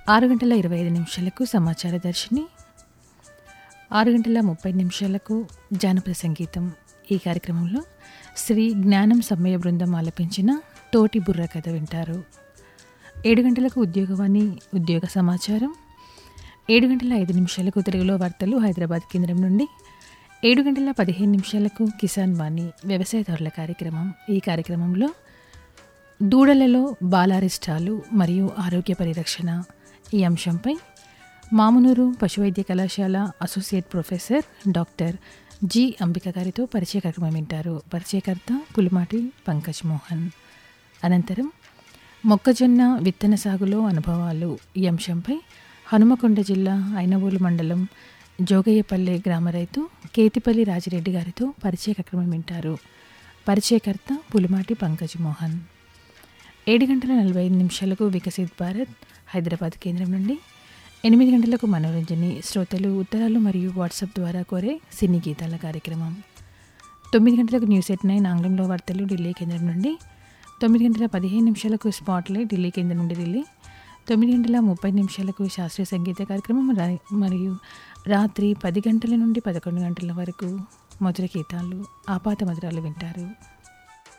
ఆరు గంటల ఇరవై ఐదు నిమిషాలకు సమాచార దర్శిని ఆరు గంటల ముప్పై నిమిషాలకు జానపద సంగీతం ఈ కార్యక్రమంలో శ్రీ జ్ఞానం సమ్మయ్య బృందం ఆలపించిన తోటి బుర్ర కథ వింటారు ఏడు గంటలకు ఉద్యోగవాణి ఉద్యోగ సమాచారం ఏడు గంటల ఐదు నిమిషాలకు తెలుగులో వార్తలు హైదరాబాద్ కేంద్రం నుండి ఏడు గంటల పదిహేను నిమిషాలకు కిసాన్ వాణి వ్యవసాయదారుల కార్యక్రమం ఈ కార్యక్రమంలో దూడలలో బాలారిష్టాలు మరియు ఆరోగ్య పరిరక్షణ ఈ అంశంపై మామునూరు పశువైద్య కళాశాల associate professor doctor G Ambika గారితో పరిచయ కార్యక్రమం వింటారు పరిచయకర్త పులిమాటి పంకజ్ మోహన్ అనంతరం మొక్కజొన్న విత్తన సాగులో అనుభవాలు ఈ అంశంపై హనుమకొండ జిల్లా ఐనవోలు మండలం జోగయ్యపల్లె గ్రామ రైతు కేతిపల్లి రాజిరెడ్డి గారితో పరిచయ కార్యక్రమం వింటారు పరిచయకర్త పులిమాటి పంకజ్ మోహన్ ఏడు గంటల నలభై ఐదు నిమిషాలకు వికసిత్ భారత్ హైదరాబాద్ కేంద్రం నుండి ఎనిమిది గంటలకు మనోరంజని శ్రోతలు ఉత్తరాలు మరియు వాట్సాప్ ద్వారా కోరే సినీ గీతాల కార్యక్రమం తొమ్మిది గంటలకు న్యూస్ ఎయిట్ నైన్ ఆంగ్లంలో వార్తలు ఢిల్లీ కేంద్రం నుండి తొమ్మిది గంటల పదిహేను నిమిషాలకు స్పాట్లైట్ ఢిల్లీ కేంద్రం నుండి ఢిల్లీ తొమ్మిది గంటల ముప్పై నిమిషాలకు శాస్త్రీయ సంగీత కార్యక్రమం రా- మరియు రాత్రి పది గంటల నుండి పదకొండు గంటల వరకు మధుర గీతాలు ఆపాత మధురాలు వింటారు